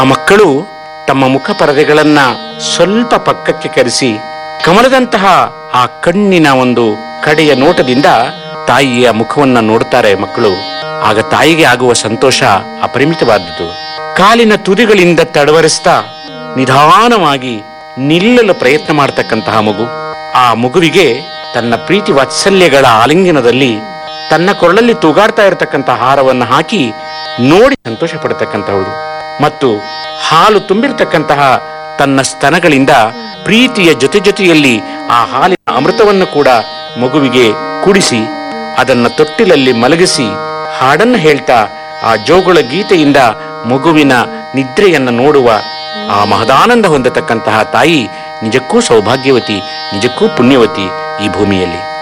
ಮಕ್ಕಳು ತಮ್ಮ ಮುಖ ಪರದೆಗಳನ್ನ ಸ್ವಲ್ಪ ಪಕ್ಕಕ್ಕೆ ಕರೆಸಿ ಕಮಲದಂತಹ ಆ ಕಣ್ಣಿನ ಒಂದು ಕಡೆಯ ನೋಟದಿಂದ ತಾಯಿಯ ಮುಖವನ್ನ ನೋಡ್ತಾರೆ ಮಕ್ಕಳು ಆಗ ತಾಯಿಗೆ ಆಗುವ ಸಂತೋಷ ಅಪರಿಮಿತವಾದದ್ದು ಕಾಲಿನ ತುದಿಗಳಿಂದ ತಡವರಿಸ್ತಾ ನಿಧಾನವಾಗಿ ನಿಲ್ಲಲು ಪ್ರಯತ್ನ ಮಾಡತಕ್ಕಂತಹ ಮಗು ಆ ಮಗುವಿಗೆ ತನ್ನ ಪ್ರೀತಿ ವಾತ್ಸಲ್ಯಗಳ ಆಲಿಂಗನದಲ್ಲಿ ತನ್ನ ಕೊರಳಲ್ಲಿ ತೂಗಾಡ್ತಾ ಇರತಕ್ಕಂತಹ ಹಾರವನ್ನು ಹಾಕಿ ನೋಡಿ ಸಂತೋಷ ಪಡತಕ್ಕಂತಹವಳು ಮತ್ತು ಹಾಲು ತುಂಬಿರತಕ್ಕಂತಹ ತನ್ನ ಸ್ತನಗಳಿಂದ ಪ್ರೀತಿಯ ಜೊತೆ ಜೊತೆಯಲ್ಲಿ ಆ ಹಾಲಿನ ಅಮೃತವನ್ನು ಕೂಡ ಮಗುವಿಗೆ ಕುಡಿಸಿ ಅದನ್ನ ತೊಟ್ಟಿಲಲ್ಲಿ ಮಲಗಿಸಿ ಹಾಡನ್ನು ಹೇಳ್ತಾ ಆ ಜೋಗುಳ ಗೀತೆಯಿಂದ ಮಗುವಿನ ನಿದ್ರೆಯನ್ನ ನೋಡುವ ಆ ಮಹದಾನಂದ ಹೊಂದತಕ್ಕಂತಹ ತಾಯಿ ನಿಜಕ್ಕೂ ಸೌಭಾಗ್ಯವತಿ ನಿಜಕ್ಕೂ ಪುಣ್ಯವತಿ ಈ ಭೂಮಿಯಲ್ಲಿ